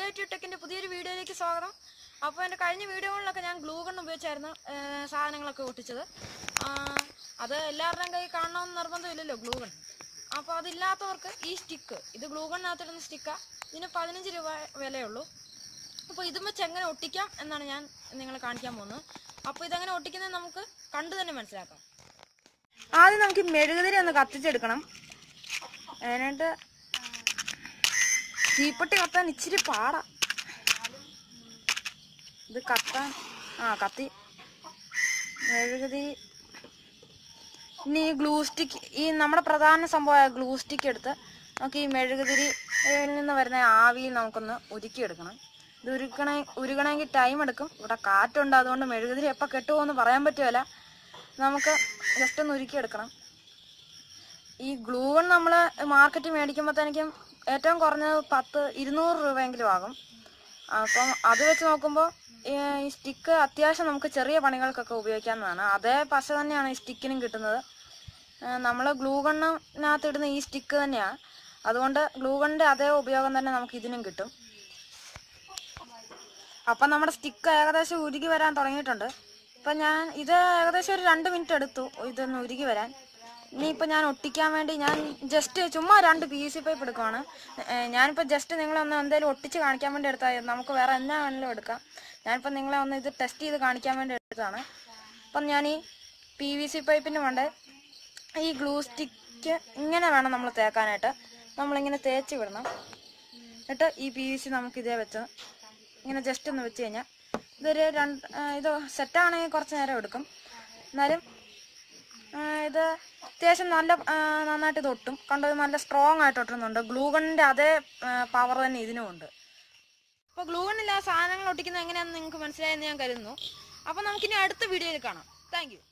creative ടെക്കിന്റെ പുതിയൊരു വീഡിയോയിലേക്ക് സ്വാഗതം അപ്പോൾ എൻ്റെ കഴിഞ്ഞ വീഡിയോകളിലൊക്കെ ഞാൻ ഗ്ലൂ ഗൺ ഉപയോഗിച്ചായിരുന്നു ആ, സാധനങ്ങളൊക്കെ ഒട്ടിച്ചത് ആ, അത് എല്ലാവരുടെയും കൈ കാണണമെന്ന് നിർബന്ധമില്ലല്ലോ ഗ്ലൂ ഗൺ അപ്പോൾ അതില്ലാത്തവർക്ക് ഈ സ്റ്റിക്ക് ഇത് ഗ്ലൂ ഗണ്ണിനകത്തിടുന്ന സ്റ്റിക്കാണ് ഇതിന് പതിനഞ്ച് രൂപ വിലയുള്ളൂ അപ്പോൾ ഇതും വെച്ച് എങ്ങനെ ഒട്ടിക്കാം എന്നാണ് ഞാൻ നിങ്ങളെ കാണിക്കാൻ പോകുന്നത് അപ്പോൾ ഇതെങ്ങനെ ഒട്ടിക്കുന്നത് നമുക്ക് കണ്ടു തന്നെ മനസ്സിലാക്കാം ആദ്യം നമുക്ക് ഈ മെഴുകുതിരി ഒന്ന് കത്തിച്ചെടുക്കണം എന്നിട്ട് തീപ്പെട്ടി കത്താൻ ഇച്ചിരി പാടാ ഇത് കത്താൻ ആ കത്തി മെഴുകുതിരി ഇനി ഈ ഗ്ലൂ സ്റ്റിക്ക് ഈ നമ്മുടെ പ്രധാന സംഭവമായ ഗ്ലൂ സ്റ്റിക്ക് എടുത്ത് നമുക്ക് ഈ മെഴുകുതിരിയിൽ നിന്ന് വരുന്ന ആവിയിൽ നമുക്കൊന്ന് ഉരുക്കിയെടുക്കണം ഇത് ഉരുക്കണ ഉരുകണമെങ്കിൽ ടൈം എടുക്കും ഇവിടെ കാറ്റുണ്ട് അതുകൊണ്ട് മെഴുകുതിരി എപ്പോൾ കെട്ടുപോകുമെന്ന് പറയാൻ പറ്റുമല്ല നമുക്ക് ജസ്റ്റ് ഒന്ന് ഉരുക്കിയെടുക്കണം ഈ ഗ്ലൂ ഗൺ നമ്മൾ മാർക്കറ്റിൽ മേടിക്കുമ്പോഴത്തേക്കും ഏറ്റവും കുറഞ്ഞത് പത്ത് ഇരുന്നൂറ് രൂപയെങ്കിലും ആകും അപ്പം അത് വെച്ച് നോക്കുമ്പോൾ ഈ സ്റ്റിക്ക് അത്യാവശ്യം നമുക്ക് ചെറിയ പണികൾക്കൊക്കെ ഉപയോഗിക്കാവുന്നതാണ് അതേ പശ തന്നെയാണ് ഈ സ്റ്റിക്കിനും കിട്ടുന്നത് നമ്മൾ ഗ്ലൂ ഗണ്ണിനകത്ത് ഇടുന്ന ഈ സ്റ്റിക്ക് തന്നെയാണ് അതുകൊണ്ട് ഗ്ലൂ ഗണ്ണിൻ്റെ അതേ ഉപയോഗം തന്നെ നമുക്ക് ഇതിനും കിട്ടും അപ്പം നമ്മുടെ സ്റ്റിക്ക് ഏകദേശം ഉരുകി വരാൻ തുടങ്ങിയിട്ടുണ്ട് ഇപ്പം ഞാൻ ഇത് ഏകദേശം ഒരു രണ്ട് മിനിറ്റ് എടുത്തു ഇതൊന്ന് ഉരുകി വരാൻ ഇനിയിപ്പോൾ ഞാൻ ഒട്ടിക്കാൻ വേണ്ടി ഞാൻ ജസ്റ്റ് ചുമ്മാ രണ്ട് പി സി പൈപ്പ് എടുക്കുവാണ് ഏഹ് ഞാനിപ്പോൾ ജസ്റ്റ് നിങ്ങളെ ഒന്ന് എന്തെങ്കിലും ഒട്ടിച്ച് കാണിക്കാൻ വേണ്ടി എടുത്താൽ നമുക്ക് വേറെ എന്നാ വേണമെങ്കിലും എടുക്കാം ഞാനിപ്പോൾ നിങ്ങളെ ഒന്ന് ഇത് ടെസ്റ്റ് ചെയ്ത് കാണിക്കാൻ വേണ്ടി എടുത്തതാണ് അപ്പം ഞാൻ ഈ പി വി സി പൈപ്പിന് വേണ്ട ഈ ഗ്ലൂ സ്റ്റിക്ക് ഇങ്ങനെ വേണം നമ്മൾ തേക്കാനായിട്ട് നമ്മളിങ്ങനെ തേച്ച് വിടണം എന്നിട്ട് ഈ പി വി സി നമുക്ക് ഇതേ വെച്ച് ഇങ്ങനെ ജസ്റ്റ് ഒന്ന് വെച്ച് കഴിഞ്ഞാൽ ഇതൊരു രണ്ട് ആ, ഇത് സെറ്റാണെങ്കിൽ കുറച്ച് നേരം എടുക്കും എന്നാലും ആ, ഇത് അത്യാവശ്യം നല്ല ആ, നന്നായിട്ട് ഇത് ഒട്ടും കണ്ടത് നല്ല സ്ട്രോങ് ആയിട്ട് ഒട്ടുന്നുണ്ട് ഗ്ലൂ ഗണ്ണിൻ്റെ അതേ പവർ തന്നെ ഇതിനും ഉണ്ട് അപ്പോൾ ഗ്ലൂ ഗണ്ണിൽ ആ സാധനങ്ങൾ ഒട്ടിക്കുന്നത് എങ്ങനെയാണെന്ന് നിങ്ങൾക്ക് മനസ്സിലായെന്ന് ഞാൻ കരുതുന്നു അപ്പോൾ നമുക്കിനി അടുത്ത വീഡിയോയിൽ കാണാം താങ്ക് യു